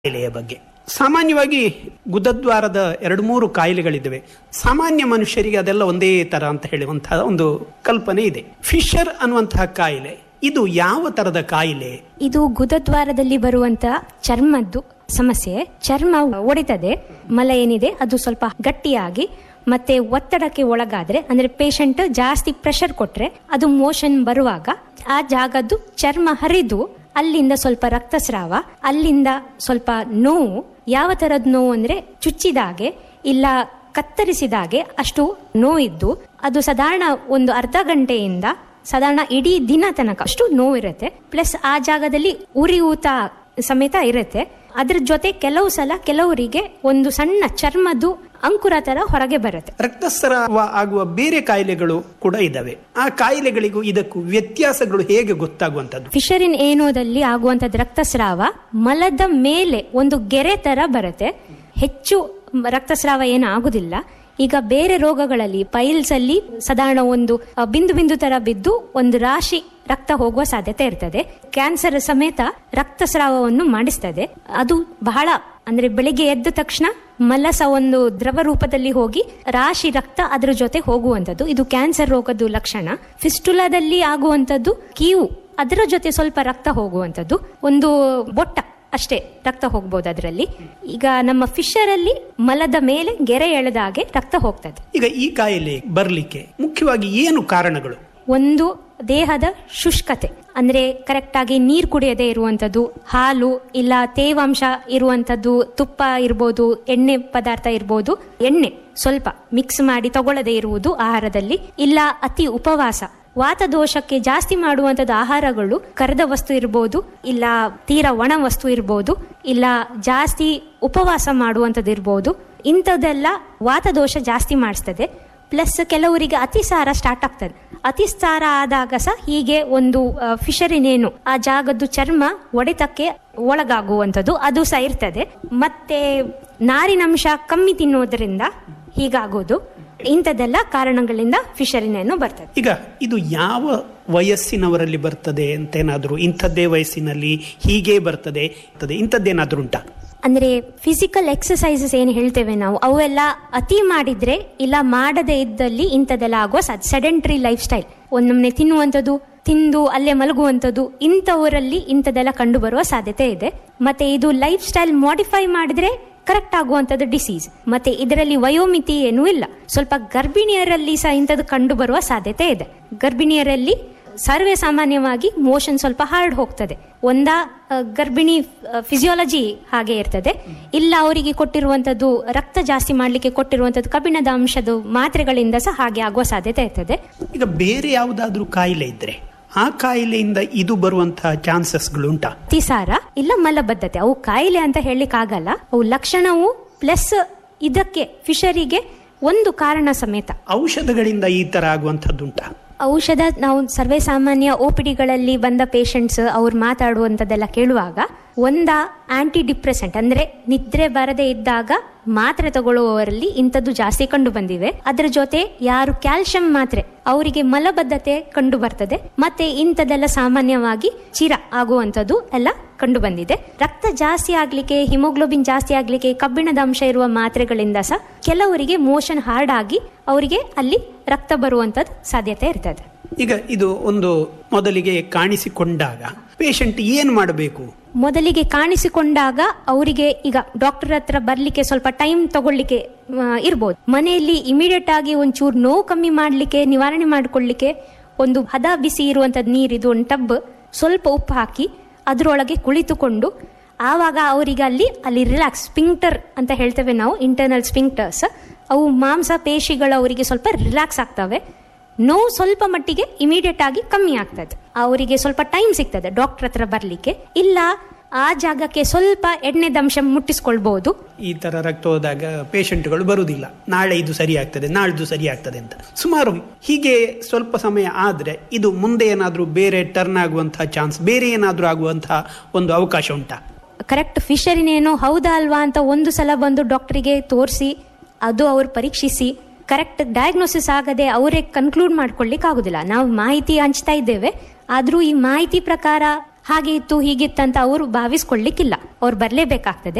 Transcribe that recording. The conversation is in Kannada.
ಕಾಯಿಲೆಯ ಬಗ್ಗೆ ಸಾಮಾನ್ಯವಾಗಿ ಗುದದ್ವಾರದ ಎರಡು ಮೂರು ಕಾಯಿಲೆಗಳಿದ್ದಾವೆ ಸಾಮಾನ್ಯ ಮನುಷ್ಯರಿಗೆ ಅದೆಲ್ಲ ಒಂದೇ ತರ ಅಂತ ಹೇಳುವಂತಹ ಒಂದು ಕಲ್ಪನೆ ಇದೆ ಫಿಶರ್ ಅನ್ನುವಂತಹ ಕಾಯಿಲೆ ಇದು ಯಾವ ತರದ ಕಾಯಿಲೆ ಇದು ಗುದದ್ವಾರದಲ್ಲಿ ಬರುವಂತಹ ಚರ್ಮದ್ದು ಸಮಸ್ಯೆ ಚರ್ಮ ಒಡಿತದೆ ಮಲ ಏನಿದೆ ಅದು ಸ್ವಲ್ಪ ಗಟ್ಟಿಯಾಗಿ ಮತ್ತೆ ಒತ್ತಡಕ್ಕೆ ಒಳಗಾದ್ರೆ ಅಂದ್ರೆ ಪೇಷಂಟ್ ಜಾಸ್ತಿ ಪ್ರೆಷರ್ ಕೊಟ್ರೆ ಅದು ಮೋಷನ್ ಬರುವಾಗ ಆ ಜಾಗದ್ದು ಚರ್ಮ ಹರಿದು ಅಲ್ಲಿಂದ ಸ್ವಲ್ಪ ರಕ್ತಸ್ರಾವ ಅಲ್ಲಿಂದ ಸ್ವಲ್ಪ ನೋವು ಯಾವ ತರದ ನೋವು ಅಂದ್ರೆ ಚುಚ್ಚಿದಾಗೆ ಇಲ್ಲ ಕತ್ತರಿಸಿದಾಗೆ ಅಷ್ಟು ನೋವಿದ್ದು ಅದು ಸಾಧಾರಣ ಒಂದು ಅರ್ಧ ಗಂಟೆಯಿಂದ ಸಾಧಾರಣ ಇಡೀ ದಿನ ತನಕ ಅಷ್ಟು ನೋವಿರುತ್ತೆ ಪ್ಲಸ್ ಆ ಜಾಗದಲ್ಲಿ ಉರಿಯೂತ ಸಮೇತ ಇರುತ್ತೆ ಅದ್ರ ಜೊತೆ ಕೆಲವು ಸಲ ಕೆಲವರಿಗೆ ಒಂದು ಸಣ್ಣ ಚರ್ಮದ್ದು ಅಂಕುರ ತರ ಹೊರಗೆ ಬರುತ್ತೆ ರಕ್ತಸ್ರಾವ ಆಗುವ ಬೇರೆ ಕಾಯಿಲೆಗಳು ಕೂಡ ಇದ್ದಾವೆ ಆ ಕಾಯಿಲೆಗಳಿಗೂ ಇದಕ್ಕೂ ವ್ಯತ್ಯಾಸಗಳು ಹೇಗೆ ಗೊತ್ತಾಗುವಂತದ್ದು ಫಿಶರಿನ್ ಏನೋದಲ್ಲಿ ಆಗುವಂತದ್ದು ರಕ್ತಸ್ರಾವ ಮಲದ ಮೇಲೆ ಒಂದು ಗೆರೆ ತರ ಬರುತ್ತೆ ಹೆಚ್ಚು ರಕ್ತಸ್ರಾವ ಏನು ಆಗುದಿಲ್ಲ ಈಗ ಬೇರೆ ರೋಗಗಳಲ್ಲಿ ಪೈಲ್ಸ್ ಅಲ್ಲಿ ಸಾಧಾರಣ ಒಂದು ಅ, ಬಿಂದು ಬಿಂದು ತರ ಬಿದ್ದು ಒಂದು ರಾಶಿ ರಕ್ತ ಹೋಗುವ ಸಾಧ್ಯತೆ ಇರ್ತದೆ ಕ್ಯಾನ್ಸರ್ ಸಮೇತ ರಕ್ತಸ್ರಾವವನ್ನು ಮಾಡಿಸ್ತದೆ ಅದು ಬಹಳ ಅಂದ್ರೆ ಬೆಳಿಗ್ಗೆ ಎದ್ದ ತಕ್ಷಣ ಮಲಸ ಒಂದು ದ್ರವ ರೂಪದಲ್ಲಿ ಹೋಗಿ ರಾಶಿ ರಕ್ತ ಅದರ ಜೊತೆ ಹೋಗುವಂತದ್ದು ಇದು ಕ್ಯಾನ್ಸರ್ ರೋಗದ್ದು ಲಕ್ಷಣ ಫಿಸ್ಟುಲಾದಲ್ಲಿ ಆಗುವಂತದ್ದು ಕೀವು ಅದರ ಜೊತೆ ಸ್ವಲ್ಪ ರಕ್ತ ಹೋಗುವಂತದ್ದು ಒಂದು ಬೊಟ್ಟ ಅಷ್ಟೇ ರಕ್ತ ಹೋಗ್ಬೋದು ಅದರಲ್ಲಿ ಈಗ ನಮ್ಮ ಫಿಶರ್ ಅಲ್ಲಿ ಮಲದ ಮೇಲೆ ಗೆರೆ ಎಳೆದ ಹಾಗೆ ರಕ್ತ ಹೋಗ್ತದೆ ಈಗ ಈ ಕಾಯಿಲೆ ಬರಲಿಕ್ಕೆ ಮುಖ್ಯವಾಗಿ ಏನು ಕಾರಣಗಳು ಒಂದು ದೇಹದ ಶುಷ್ಕತೆ ಅಂದ್ರೆ ಕರೆಕ್ಟ್ ಆಗಿ ನೀರು ಕುಡಿಯದೇ ಇರುವಂತದ್ದು ಹಾಲು ಇಲ್ಲ ತೇವಾಂಶ ಇರುವಂತದ್ದು ತುಪ್ಪ ಇರ್ಬೋದು ಎಣ್ಣೆ ಪದಾರ್ಥ ಇರ್ಬೋದು ಎಣ್ಣೆ ಸ್ವಲ್ಪ ಮಿಕ್ಸ್ ಮಾಡಿ ತಗೊಳ್ಳದೇ ಇರುವುದು ಆಹಾರದಲ್ಲಿ ಇಲ್ಲ ಅತಿ ಉಪವಾಸ ವಾತದೋಷಕ್ಕೆ ಜಾಸ್ತಿ ಮಾಡುವಂತದ್ದು ಆಹಾರಗಳು ಕರೆದ ವಸ್ತು ಇರ್ಬೋದು ಇಲ್ಲ ತೀರಾ ಒಣ ವಸ್ತು ಇರ್ಬೋದು ಇಲ್ಲ ಜಾಸ್ತಿ ಉಪವಾಸ ಮಾಡುವಂಥದ್ದು ಇರ್ಬೋದು ಇಂಥದ್ದೆಲ್ಲ ವಾತದೋಷ ಜಾಸ್ತಿ ಮಾಡಿಸ್ತದೆ ಪ್ಲಸ್ ಕೆಲವರಿಗೆ ಅತಿಸಾರ ಸ್ಟಾರ್ಟ್ ಆಗ್ತದೆ ಅತಿಸಾರ ಆದಾಗ ಸಹ ಹೀಗೆ ಒಂದು ಫಿಶರಿನೇನು ಆ ಜಾಗದ್ದು ಚರ್ಮ ಒಡೆತಕ್ಕೆ ಒಳಗಾಗುವಂಥದ್ದು ಅದು ಸಹ ಇರ್ತದೆ ಮತ್ತೆ ನಾರಿನಂಶ ಕಮ್ಮಿ ತಿನ್ನೋದ್ರಿಂದ ಹೀಗಾಗೋದು ಇಂಥದ್ದೆಲ್ಲ ಕಾರಣಗಳಿಂದ ಫಿಶರಿನೇನು ಬರ್ತದೆ ಈಗ ಇದು ಯಾವ ವಯಸ್ಸಿನವರಲ್ಲಿ ಬರ್ತದೆ ಅಂತೇನಾದ್ರೂ ಇಂಥದ್ದೇ ವಯಸ್ಸಿನಲ್ಲಿ ಹೀಗೆ ಬರ್ತದೆ ಇಂಥದ್ದೇ- ಇಂಥದ್ದೇನಾದ್ರೂ ಉಂಟಾ ಅಂದ್ರೆ ಫಿಸಿಕಲ್ ಎಕ್ಸಸೈಸಸ್ ಏನು ಹೇಳ್ತೇವೆ ನಾವು ಅವೆಲ್ಲ ಅತಿ ಮಾಡಿದ್ರೆ ಇಲ್ಲ ಮಾಡದೇ ಇದ್ದಲ್ಲಿ ಇಂಥದ್ದೆಲ್ಲ ಆಗುವ ಸಾಧ್ಯ ಸೆಡೆಂಟ್ರಿ ಲೈಫ್ ಸ್ಟೈಲ್ ಒಂದೊಮ್ಮೆ ತಿನ್ನುವಂಥದ್ದು ತಿಂದು ಅಲ್ಲೇ ಮಲಗುವಂಥದ್ದು ಇಂಥವರಲ್ಲಿ ಇಂಥದ್ದೆಲ್ಲ ಕಂಡು ಬರುವ ಸಾಧ್ಯತೆ ಇದೆ ಮತ್ತೆ ಇದು ಲೈಫ್ ಸ್ಟೈಲ್ ಮಾಡಿಫೈ ಮಾಡಿದ್ರೆ ಕರೆಕ್ಟ್ ಆಗುವಂಥದ್ದು ಡಿಸೀಸ್ ಮತ್ತೆ ಇದರಲ್ಲಿ ವಯೋಮಿತಿ ಏನೂ ಇಲ್ಲ ಸ್ವಲ್ಪ ಗರ್ಭಿಣಿಯರಲ್ಲಿ ಸಹ ಇಂಥದ್ದು ಕಂಡು ಬರುವ ಸಾಧ್ಯತೆ ಇದೆ ಗರ್ಭಿಣಿಯರಲ್ಲಿ ಸರ್ವೇ ಸಾಮಾನ್ಯವಾಗಿ ಮೋಷನ್ ಸ್ವಲ್ಪ ಹಾರ್ಡ್ ಹೋಗ್ತದೆ ಒಂದ ಆ, ಗರ್ಭಿಣಿ ಫಿಸಿಯಾಲಜಿ ಹಾಗೆ ಇರ್ತದೆ ಇಲ್ಲ ಅವರಿಗೆ ಕೊಟ್ಟಿರುವಂತದ್ದು ರಕ್ತ ಜಾಸ್ತಿ ಮಾಡಲಿಕ್ಕೆ ಕೊಟ್ಟಿರುವಂತದ್ದು ಕಬ್ಬಿಣದ ಅಂಶದ ಮಾತ್ರೆಗಳಿಂದ ಸಹ ಹಾಗೆ ಆಗುವ ಸಾಧ್ಯತೆ ಇರ್ತದೆ ಈಗ ಬೇರೆ ಯಾವುದಾದ್ರೂ ಕಾಯಿಲೆ ಇದ್ರೆ ಆ ಕಾಯಿಲೆಯಿಂದ ಇದು ಬರುವಂತಹ ಚಾನ್ಸಸ್ಗಳು ಉಂಟಾ ಅತಿಸಾರ ಇಲ್ಲ ಮಲಬದ್ಧತೆ ಅವು ಕಾಯಿಲೆ ಅಂತ ಹೇಳಲಿಕ್ಕೆ ಆಗಲ್ಲ ಅವು ಲಕ್ಷಣವು ಪ್ಲಸ್ ಇದಕ್ಕೆ ಫಿಶರಿಗೆ ಒಂದು ಕಾರಣ ಸಮೇತ ಔಷಧಗಳಿಂದ ಈ ತರ ಆಗುವಂತದ್ದುಂಟಾ ಔಷಧ ನಾವು ಸರ್ವೇ ಸಾಮಾನ್ಯ ಒ ಪಿ ಡಿಗಳಲ್ಲಿ ಬಂದ ಪೇಷಂಟ್ಸ್ ಅವ್ರು ಮಾತಾಡುವಂಥದ್ದೆಲ್ಲ ಕೇಳುವಾಗ ಒಂದ ಆಂಟಿ ಡಿಪ್ರೆಸೆಂಟ್ ಅಂದ್ರೆ ನಿದ್ರೆ ಬರದೇ ಇದ್ದಾಗ ಮಾತ್ರೆ ತಗೊಳ್ಳುವವರಲ್ಲಿ ಇಂಥದ್ದು ಜಾಸ್ತಿ ಕಂಡು ಬಂದಿವೆ ಅದರ ಜೊತೆ ಯಾರು ಕ್ಯಾಲ್ಸಿಯಂ ಮಾತ್ರೆ ಅವರಿಗೆ ಮಲಬದ್ಧತೆ ಕಂಡು ಬರ್ತದೆ ಮತ್ತೆ ಇಂಥದ್ದೆಲ್ಲ ಸಾಮಾನ್ಯವಾಗಿ ಚಿರ ಆಗುವಂಥದ್ದು ಎಲ್ಲ ಕಂಡು ಬಂದಿದೆ ರಕ್ತ ಜಾಸ್ತಿ ಆಗ್ಲಿಕ್ಕೆ ಹಿಮೋಗ್ಲೋಬಿನ್ ಜಾಸ್ತಿ ಆಗ್ಲಿಕ್ಕೆ ಕಬ್ಬಿಣದ ಅಂಶ ಇರುವ ಮಾತ್ರೆಗಳಿಂದ ಸಹ ಕೆಲವರಿಗೆ ಮೋಷನ್ ಹಾರ್ಡ್ ಆಗಿ ಅವರಿಗೆ ಅಲ್ಲಿ ರಕ್ತ ಬರುವಂತದ್ದು ಸಾಧ್ಯತೆ ಇರ್ತದೆ ಈಗ ಇದು ಒಂದು ಮೊದಲಿಗೆ ಕಾಣಿಸಿಕೊಂಡಾಗ ಪೇಷಂಟ್ ಏನು ಮಾಡಬೇಕು ಮೊದಲಿಗೆ ಕಾಣಿಸಿಕೊಂಡಾಗ ಅವರಿಗೆ ಈಗ ಡಾಕ್ಟರ್ ಹತ್ರ ಬರ್ಲಿಕ್ಕೆ ಸ್ವಲ್ಪ ಟೈಮ್ ತಗೊಳ್ಳಿಕ್ಕೆ ಆ, ಇರ್ಬೋದು ಮನೆಯಲ್ಲಿ ಇಮಿಡಿಯೇಟ್ ಆಗಿ ಒಂಚೂರು ನೋವು ಕಮ್ಮಿ ಮಾಡ್ಲಿಕ್ಕೆ ನಿವಾರಣೆ ಮಾಡ್ಕೊಳ್ಳಿಕ್ಕೆ ಒಂದು ಹದ ಬಿಸಿ ಇರುವಂತದ್ದು ನೀರಿದು ಒಂದು ಟಬ್ ಸ್ವಲ್ಪ ಉಪ್ಪು ಹಾಕಿ ಅದರೊಳಗೆ ಕುಳಿತುಕೊಂಡು ಆವಾಗ ಅವರಿಗೆ ಅಲ್ಲಿ ಅಲ್ಲಿ ರಿಲ್ಯಾಕ್ಸ್ ಸ್ಪಿಂಕ್ಟರ್ ಅಂತ ಹೇಳ್ತೇವೆ ನಾವು ಇಂಟರ್ನಲ್ ಸ್ಪಿಂಕ್ಟರ್ಸ್ ಅವು ಮಾಂಸ ಪೇಶಿಗಳು ಅವರಿಗೆ ಸ್ವಲ್ಪ ರಿಲ್ಯಾಕ್ಸ್ ಆಗ್ತವೆ ನೋವು ಸ್ವಲ್ಪ ಮಟ್ಟಿಗೆ ಇಮಿಡಿಯೇಟ್ ಆಗಿ ಕಮ್ಮಿ ಆಗ್ತದೆ ಅವರಿಗೆ ಸ್ವಲ್ಪ ಟೈಮ್ ಸಿಗ್ತದೆ ಡಾಕ್ಟರ್ ಹತ್ರ ಬರ್ಲಿಕ್ಕೆ ಇಲ್ಲ ಆ ಜಾಗಕ್ಕೆ ಸ್ವಲ್ಪ ಎಣ್ಣೆದಂಶ ಮುಟ್ಟಿಸ್ಕೊಳ್ಬಹುದು ಈ ತರ ರಕ್ತ ಹೋದಾಗ ಪೇಷಂಟ್ಗಳು ಬರುವುದಿಲ್ಲ ನಾಳೆ ಇದು ಸರಿ ಆಗ್ತದೆ ನಾಳ್ದು ಸರಿ ಆಗ್ತದೆ ಅಂತ ಸುಮಾರು ಹೀಗೆ ಸ್ವಲ್ಪ ಸಮಯ ಆದ್ರೆ ಇದು ಮುಂದೆ ಏನಾದ್ರೂ ಬೇರೆ ಟರ್ನ್ ಆಗುವಂತಹ ಚಾನ್ಸ್ ಬೇರೆ ಏನಾದ್ರೂ ಆಗುವಂತಹ ಒಂದು ಅವಕಾಶ ಉಂಟಾ ಕರೆಕ್ಟ್ ಫಿಶರಿನೇನೋ ಹೌದಾ ಅಲ್ವಾ ಅಂತ ಒಂದು ಸಲ ಬಂದು ಡಾಕ್ಟರಿಗೆ ತೋರಿಸಿ ಅದು ಅವ್ರು ಪರೀಕ್ಷಿಸಿ ಕರೆಕ್ಟ್ ಡಯಾಗ್ನೋಸಿಸ್ ಆಗದೆ ಅವರೇ ಕನ್ಕ್ಲೂಡ್ ಮಾಡ್ಕೊಳ್ಳಿಕ್ ಆಗುದಿಲ್ಲ ನಾವು ಮಾಹಿತಿ ಹಂಚ್ತಾ ಇದ್ದೇವೆ ಆದ್ರೂ ಈ ಮಾಹಿತಿ ಪ್ರಕಾರ ಹಾಗೆ ಇತ್ತು ಹೀಗಿತ್ತಂತ ಅವರು ಭಾವಿಸ್ಕೊಳ್ಳಿಕ್ಕಿಲ್ಲ ಅವ್ರು ಬರಲೇಬೇಕಾಗ್ತದೆ